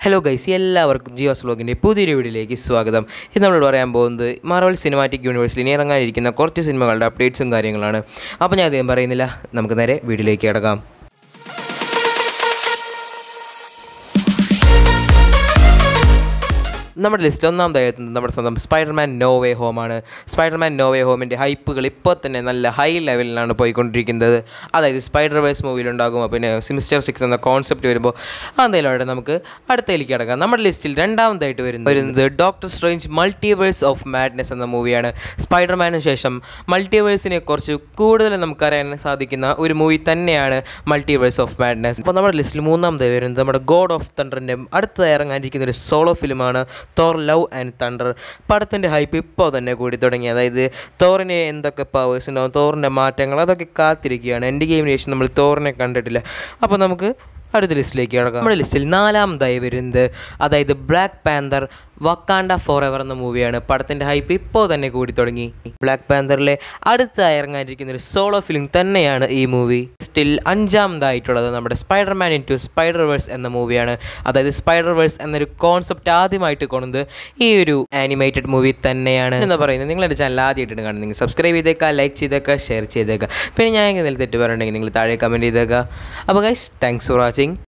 hello guys എല്ലാവർക്കും ജിയോസ് വ്ലോഗിൻ്റെ പുതിയൊരു വീഡിയോയിലേക്ക് സ്വാഗതം ഇന്ന് നമ്മളോട് പറയാൻ പോകുന്നത് മാർവൽ സിനിമാറ്റിക് യൂണിവേഴ്സിൽ ഇനി ഇറങ്ങാനിരിക്കുന്ന കുറച്ച് സിനിമകളുടെ അപ്ഡേറ്റ്സും കാര്യങ്ങളാണ് അപ്പോൾ ഞാൻ അധികം പറയുന്നില്ല നമുക്ക് നേരെ വീഡിയോയിലേക്ക് കിടക്കാം നമ്മുടെ ലിസ്റ്റിൽ ഒന്നാമതായി എത്തുന്നത് നമ്മുടെ സ്വന്തം സ്പൈഡർമാൻ നോ വേ ഹോമാണ് സ്പൈഡർമാൻ നോ വേ ഹോമിൻ്റെ ഹൈപ്പുകൾ ഇപ്പോൾ തന്നെ നല്ല ഹൈ ലെവലിലാണ് പോയിക്കൊണ്ടിരിക്കുന്നത് അതായത് സ്പൈഡർ വേഴ്സ് മൂവിയിലുണ്ടാകും പിന്നെ സിമിസ്റ്റർ സിക്സ് എന്ന കോൺസെപ്റ്റ് വരുമ്പോൾ അതെങ്കിലും നമുക്ക് അടുത്തയിലേക്ക് കിടക്കാം നമ്മുടെ ലിസ്റ്റിൽ രണ്ടാമതായിട്ട് വരുന്നത് വരുന്നത് Doctor Strange Multiverse of Madness എന്ന മൂവിയാണ് സ്പൈഡർമാനു ശേഷം മൾട്ടിവേഴ്സിനെ കുറിച്ച് കൂടുതൽ നമുക്കറിയാൻ സാധിക്കുന്ന ഒരു മൂവി തന്നെയാണ് മൾട്ടിവേഴ്സ് ഓഫ് മാഡ്നെസ് അപ്പോൾ നമ്മുടെ ലിസ്റ്റിൽ മൂന്നാമതായി വരുന്നത് നമ്മുടെ ഗോഡ് ഓഫ് തണ്ടറിൻ്റെ അടുത്തതായി ഇറങ്ങാനിരിക്കുന്ന ഒരു സോളോ ഫിലിമാണ് തോർ ലവ് ആൻഡ് തണ്ടർ പടത്തിൻ്റെ ഹൈപ്പ് ഇപ്പോൾ തന്നെ കൂടി തുടങ്ങി അതായത് തോറിന് എന്തൊക്കെ പവേഴ്സ് ഉണ്ടാവും തോറിൻ്റെ മാറ്റങ്ങൾ അതൊക്കെ കാത്തിരിക്കുകയാണ് എൻ്റെ ഗെയിമിന് ശേഷം നമ്മൾ തോറിനെ കണ്ടിട്ടില്ല അപ്പോൾ നമുക്ക് അടുത്ത ലിസ്റ്റിലേക്ക് കിടക്കാം നമ്മുടെ ലിസ്റ്റിൽ നാലാമതായി വരുന്നത് അതായത് ബ്ലാക്ക് പാന്തർ വക്കാണ്ട ഫോർ എവർ എന്ന മൂവിയാണ് പടത്തിൻ്റെ ഹൈപ്പ് ഇപ്പോൾ തന്നെ കൂടി തുടങ്ങി ബ്ലാക്ക് പാന്തറിലെ അടുത്തായി ഇറങ്ങാനിരിക്കുന്ന ഒരു സോളോ ഫിലിം തന്നെയാണ് ഈ മൂവി സ്റ്റിൽ അഞ്ചാമതായിട്ടുള്ളത് നമ്മുടെ Spiderman into Spider verse എന്ന മൂവിയാണ് അതായത് സ്പൈഡർ വേഴ്സ് എന്നൊരു കോൺസെപ്റ്റ് ആദ്യമായിട്ട് കൊണ്ടത് ഈ ഒരു ആനിമേറ്റഡ് മൂവി തന്നെയാണ് എന്ന് പറയുന്നത് നിങ്ങൾ എൻ്റെ ചാനൽ ആദ്യമായിട്ടാണ് കാണുന്നത് നിങ്ങൾ സബ്സ്ക്രൈബ് ചെയ്തേക്കുക ലൈക്ക് ചെയ്തേക്കുക ഷെയർ ചെയ്തേക്കുക പിന്നെ ഞാൻ എന്തെങ്കിലും തെറ്റ് പറയുന്നുണ്ടെങ്കിൽ നിങ്ങൾ താഴെ കമൻറ്റ് ചെയ്തേക്കുക അപ്പോൾ ഗൈസ് താങ്ക്സ് ഫോർ വാച്ചിങ്